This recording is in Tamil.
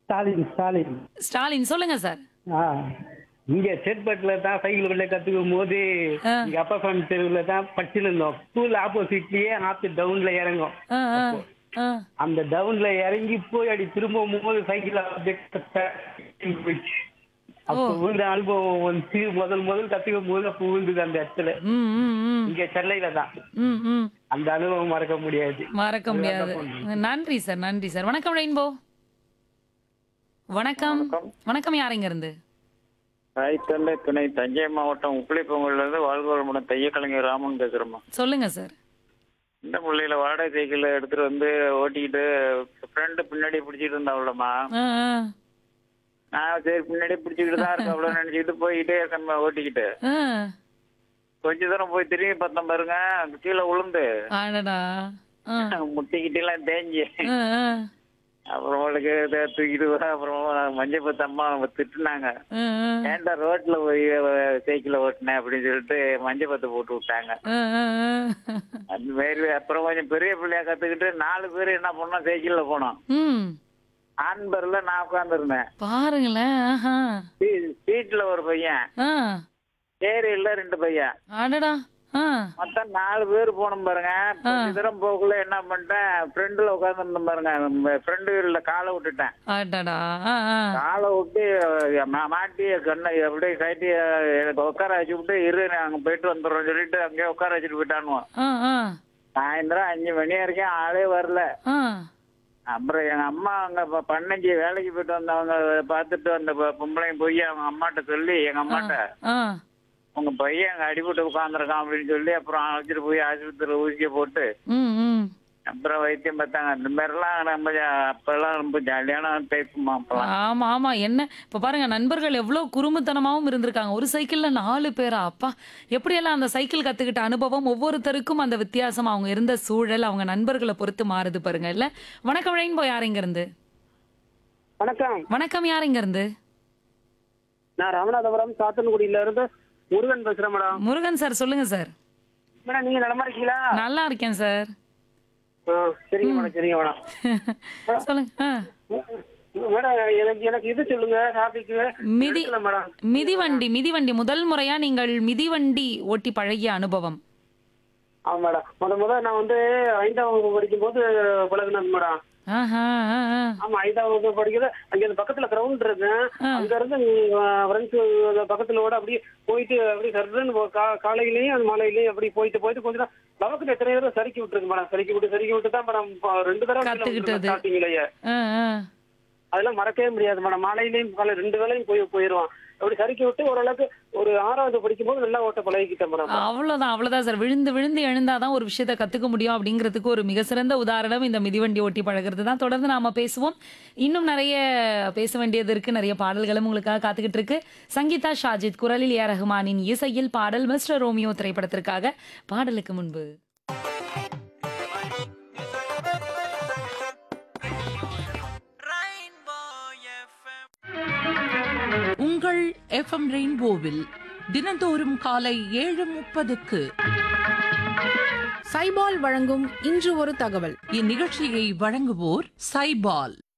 ஸ்டாலின் ஸ்டாலின் ஸ்டாலின் சொல்லுங்க சார் ஆ இங்க செட்பட்ல தான் சைக்கிள் கொள்ள கத்துக்கும் போது ஆ. இங்க அப்பா சாமி தெருவுல தான் படிச்சுன்னு இருந்தோம் ஸ்கூல் ஆப்போசிட்லயே ஆத்து டவுன்ல இறங்கும் ஆ, ஆ, ஆ. அந்த டவுன்ல இறங்கி போய் அடி திரும்ப போது சைக்கிள் போயிடுச்சு அப்போ விழுந்த அனுபவம் வந்து முதல் முதல் கத்துக்கும் போது அப்போ விழுந்தது அந்த இடத்துல ம், ம், ம். இங்க சென்னையில தான் ம், ம். அந்த அனுபவம் மறக்க முடியாது மறக்க முடியாது நன்றி சார் நன்றி சார் வணக்கம் ரெயின்போ வணக்கம் வணக்கம் யாருங்க இருந்து தாய்த்தந்தை துணை தஞ்சை மாவட்டம் உப்பிலிப்பொங்கல்ல இருந்து வாழ்வளமுடன் தைய கலைஞர் ராமன் பேசுறேம்மா சொல்லுங்க சார் இந்த முள்ளையில வாடகை சைக்கிள் எடுத்துட்டு வந்து ஓட்டிக்கிட்டு ஃப்ரெண்டு பின்னாடி பிடிச்சிட்டு இருந்தாவுலம்மா ஆ, ஆ. நான் சரி பின்னாடி பிடிச்சிக்கிட்டு தான் இருக்கேன் அவ்வளோ நினைச்சிட்டு போய்கிட்டே இருக்கேன் ஓட்டிக்கிட்டு ஆ. கொஞ்ச தூரம் போய் திரும்பி பார்த்தேன் பாருங்க கீழே விழுந்து அடடா ஆ, முட்டிக்கிட்டு எல்லாம் தேஞ்சு ஆ, ஆ. அப்புறமேலுக்கு இதை தூக்கிட்டு வர அப்புறமா மஞ்சள் பத்து அம்மா திட்டுனாங்க ஆ, ஆ. ஏன்டா ரோட்ல போய் சைக்கிளை ஓட்டினேன் அப்படின்னு சொல்லிட்டு மஞ்சள் பத்து போட்டு விட்டாங்க ஆ, ஆ, ஆ. அந்த மாதிரி அப்புறம் கொஞ்சம் பெரிய பிள்ளையா கத்துக்கிட்டு நாலு பேர் என்ன பண்ணோம் சைக்கிள்ல போனோம் ம் ஆண்பர்ல நான் உட்காந்துருந்தேன் பாருங்களேன் ஆஹா. சீட்ல ஒரு பையன் ஆ சேரியில ரெண்டு பையன் அடடா ஆ மொத்தம் நாலு பேர் போனோம் பாருங்க கொஞ்ச தூரம் போகக்குள்ள என்ன பண்ணிட்டேன் ஃப்ரெண்டுல உட்காந்துருந்தேன் பாருங்க ஃப்ரெண்டு வீட்டுல காலை விட்டுட்டேன் அடடா ஆ ஆ காலை விட்டு மா- மாட்டி கண்ணை அப்படியே கட்டி எனக்கு உட்கார வச்சு விட்டு இரு நாங்க போயிட்டு வந்துடுறோம் சொல்லிட்டு அங்கேயே உட்கார வச்சுட்டு போயிட்டானுவோம் ஆ ஆ சாயந்தரம் அஞ்சு மணி வரைக்கும் ஆளே வரல ஆ அப்புறம் எங்க அம்மா அங்க ப- பண்ணைக்கு வேலைக்கு போயிட்டு வந்தவங்க பார்த்துட்டு அந்த பொ- பொம்பளைங்க போய் அவங்க அம்மாட்ட சொல்லி எங்க அம்மாட்ட ஆ உங்க பையன் அங்க அடிபட்டு உட்காந்துருக்கான் அப்படின்னு சொல்லி அப்புறம் அழைச்சிட்டு போய் ஆஸ்பத்திரியில ஊசியை போட்டு ம் ம் அப்புறம் வைத்தியம் பார்த்தாங்க அந்த மாதிரிலாம் நம்ம ஜா- அப்பெல்லாம் ரொம்ப ஜாலியான டைப்புமா அப்பெல்லாம் ஆமா ஆமா என்ன இப்ப பாருங்க நண்பர்கள் எவ்வளவு குறும்புத்தனமாவும் இருந்திருக்காங்க ஒரு சைக்கிள்ல நாலு பேரா அப்பா எப்படியெல்லாம் அந்த சைக்கிள் கத்துக்கிட்ட அனுபவம் ஒவ்வொருத்தருக்கும் அந்த வித்தியாசம் அவங்க இருந்த சூழல் அவங்க நண்பர்களை பொறுத்து மாறுது பாருங்க இல்ல வணக்கம் ரெயின்போ யாருங்க இருந்து வணக்கம் வணக்கம் யாருங்க இருந்து நான் ராமநாதபுரம் சாத்தன்குடியில இருந்து முருகன் பேசுறேன் மேடம் முருகன் சார் சொல்லுங்க சார் மேடம் நீங்க நலமா இருக்கீங்களா நல்லா இருக்கேன் சார் ஆ, சரிங்க மேடம் சரிங்க மேடம் சொல்லுங்க ஆ. மேடம் எனக்கு எனக்கு இது சொல்லுங்க டாபிக் மிதி மேடம் மிதிவண்டி மிதிவண்டி முதல் முறையா நீங்கள் மிதிவண்டி ஓட்டி பழகிய அனுபவம் ஆமா மேடம் முத முத நான் வந்து ஐந்தாம் வகுப்பு படிக்கும் போது பழகினது மேடம் ஆஹா, ஆ, ஆ. ஆமா ஐந்தாம் வகுப்பு படிக்கிறது அங்க அந்த பக்கத்துல கிரவுண்ட் இருக்கு அங்க இருந்து ஃப்ரெண்ட்ஸ் பக்கத்துல கூட அப்படியே போயிட்டு அப்படியே சர்ன்னு போ- கா- காலையிலயும் அந்த மாலையிலயும் அப்படி போயிட்டு போயிட்டு கொஞ்சம் நேரம் நமக்கு எத்தனை தடவை சறுக்கி விட்டுருக்கு மேடம் சறுக்கி விட்டு சறுக்கி விட்டு தான் மேடம் இப்போ ரெண்டு தடவை கத்துக்கிட்டது. ஸ்டார்டிங்லயே ஆ, ஆ. அதெல்லாம் மறக்கவே முடியாது மேடம் மாலையிலயும் காலை ரெண்டு வேளையும் போய் போயிடுவான் அப்படி சறுக்கி விட்டு ஓரளவுக்கு ஒரு ஆறாவது படிக்கும்போது நல்லா ஓட்ட பழகிக்கிட்டேன் மேடம் அவ்வளவுதான் அவ்வளவுதான் சார் விழுந்து விழுந்து எழுந்தாதான் ஒரு விஷயத்தை கத்துக்க முடியும் அப்படிங்கிறதுக்கு ஒரு மிக சிறந்த உதாரணம் இந்த மிதிவண்டி ஓட்டி பழகிறது தான் தொடர்ந்து நாம பேசுவோம் இன்னும் நிறைய பேச வேண்டியது இருக்கு நிறைய பாடல்களும் உங்களுக்காக காத்துக்கிட்டு இருக்கு சங்கீதா ஷாஜித் குரலில் ஏ ரஹ்மானின் இசையில் பாடல் மிஸ்டர் ரோமியோ திரைப்படத்திற்காக பாடலுக்கு முன்பு உங்கள் எஃப்எம் ரெயின்போவில் தினந்தோறும் காலை ஏழு முப்பதுக்கு சைபால் வழங்கும் இன்று ஒரு தகவல் இந்நிகழ்ச்சியை வழங்குவோர் சைபால்